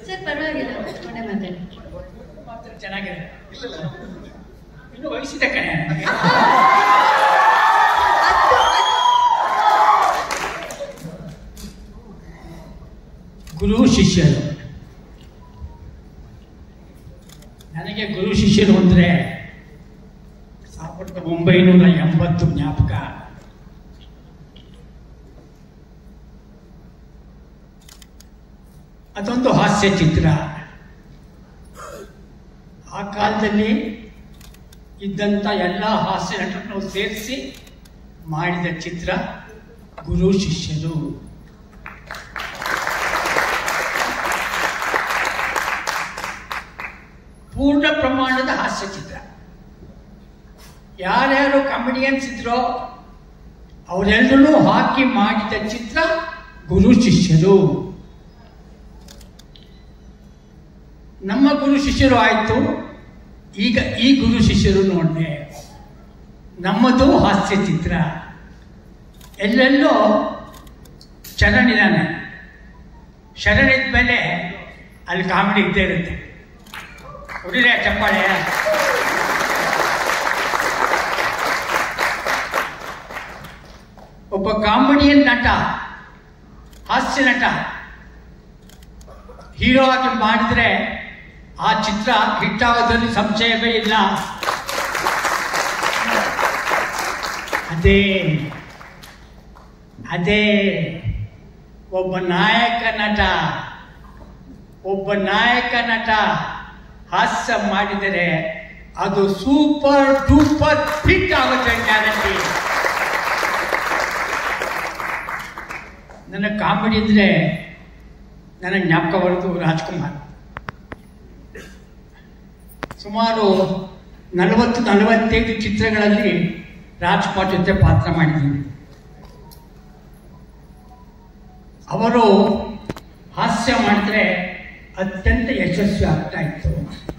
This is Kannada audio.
ಸರ್ ಪರವಾಗಿಲ್ಲ ಕೊನೆ ಮಾತಾಡಿ ಮಾತ್ರ ಚೆನ್ನಾಗಿದೆ ಇನ್ನು ವಯಸ್ಸಿದೆ ಕಣೆ ನನಗೆ. ಗುರು ಶಿಷ್ಯರು ನನಗೆ ಗುರು ಶಿಷ್ಯರು ಅಂದರೆ ಸಾವಿರದ ಒಂಬೈನೂರ ಎಂಬತ್ತು ಜ್ಞಾಪಕ ಅದೊಂದು ಹಾಸ್ಯ ಚಿತ್ರ ಆ ಕಾಲದಲ್ಲಿ ಇದ್ದಂಥ ಎಲ್ಲ ಹಾಸ್ಯ ನಟರನ್ನು ಸೇರಿಸಿ ಮಾಡಿದ ಚಿತ್ರ ಗುರು ಶಿಷ್ಯರು ಪೂರ್ಣ ಪ್ರಮಾಣದ ಹಾಸ್ಯ ಚಿತ್ರ ಯಾರ್ಯಾರು ಕಾಮಿಡಿಯನ್ಸ್ ಇದ್ರೋ ಅವರೆಲ್ಲರೂ ಹಾಕಿ ಮಾಡಿದ ಚಿತ್ರ ಗುರು ಶಿಷ್ಯರು ನಮ್ಮ ಗುರು ಶಿಷ್ಯರು ಆಯಿತು ಈಗ ಈ ಗುರು ಶಿಷ್ಯರು ನೋಡಿದೆ ನಮ್ಮದು ಹಾಸ್ಯ ಚಿತ್ರ ಎಲ್ಲೆಲ್ಲೋ ಶರಣ್ ಇದ್ದಾನೆ ಶರಣ್ ಇದ್ಮೇಲೆ ಅಲ್ಲಿ ಕಾಮಿಡಿ ಇದ್ದೇ ಇರುತ್ತೆ ಹೊಡಿರೆ ಚಪ್ಪಾಳೆ ಒಬ್ಬ ಕಾಮಿಡಿಯನ್ ನಟ ಹಾಸ್ಯ ನಟ ಹೀರೋ ಆಗಿ ಮಾಡಿದ್ರೆ ಆ ಚಿತ್ರ ಹಿಟ್ಟಾಗೋದ್ರಲ್ಲಿ ಸಂಶಯವೇ ಇಲ್ಲ ಅದೇ ಅದೇ ಒಬ್ಬ ನಾಯಕ ನಟ ಒಬ್ಬ ನಾಯಕ ನಟ ಹಾಸ್ಯ ಮಾಡಿದರೆ ಅದು ಸೂಪರ್ ಡೂಪರ್ ಹಿಟ್ ಆಗುತ್ತೆ ಗ್ಯಾರಂಟಿ ನನ್ನ ಕಾಮಿಡಿ ಅಂದ್ರೆ ನನಗೆ ಜ್ಞಾಪಕ ಬರೋದು ರಾಜ್ಕುಮಾರ್ ಸುಮಾರು ನಲವತ್ತು ನಲವತ್ತೈದು ಚಿತ್ರಗಳಲ್ಲಿ ರಾಜ್ಕುಮಾರ್ ಜೊತೆ ಪಾತ್ರ ಮಾಡಿದ್ದೀನಿ ಅವರು ಹಾಸ್ಯ ಮಾಡಿದ್ರೆ ಅತ್ಯಂತ ಯಶಸ್ವಿ ಆಗ್ತಾ ಇತ್ತು